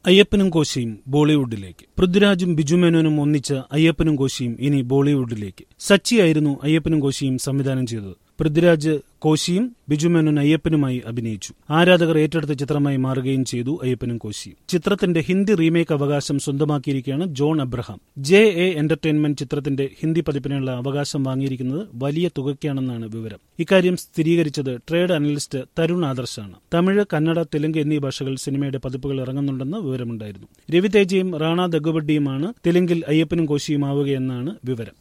അയ്യപ്പനും കോശിയും ബോളിവുഡിലേക്ക് പൃഥ്വിരാജും ബിജുമേനോനും ഒന്നിച്ച അയ്യപ്പനും കോശിയും ഇനി ബോളിവുഡിലേക്ക് സച്ചിയായിരുന്നു അയ്യപ്പനും കോശിയും സംവിധാനം ചെയ്തത് പൃഥ്വിരാജ് കോശിയും ബിജുമേനോൻ അയ്യപ്പനുമായി അഭിനയിച്ചു ആരാധകർ ഏറ്റെടുത്ത ചിത്രമായി മാറുകയും ചെയ്തു അയ്യപ്പനും കോശിയും ചിത്രത്തിന്റെ ഹിന്ദി റീമേക്ക് അവകാശം സ്വന്തമാക്കിയിരിക്കുകയാണ് John Abraham J A entertainment ചിത്രത്തിന്റെ ഹിന്ദി പതിപ്പിനുള്ള അവകാശം വാങ്ങിയിരിക്കുന്നത് വലിയ തുകയ്ക്കാണെന്നാണ് വിവരം ഇക്കാര്യം സ്ഥിരീകരിച്ചത് ട്രേഡ് അനലിസ്റ്റ് തരുൺ ആദർശാണ് തമിഴ് കന്നഡ തെലുങ്ക് എന്നീ ഭാഷകൾ സിനിമയുടെ പതിപ്പുകൾ ഇറങ്ങുന്നുണ്ടെന്ന് വിവരമുണ്ടായിരുന്നു രവിതേജയും റാണ ദഗുബഡിയുമാണ് തെലുങ്കിൽ അയ്യപ്പനും കോശിയും ആവുകയെന്നാണ് വിവരം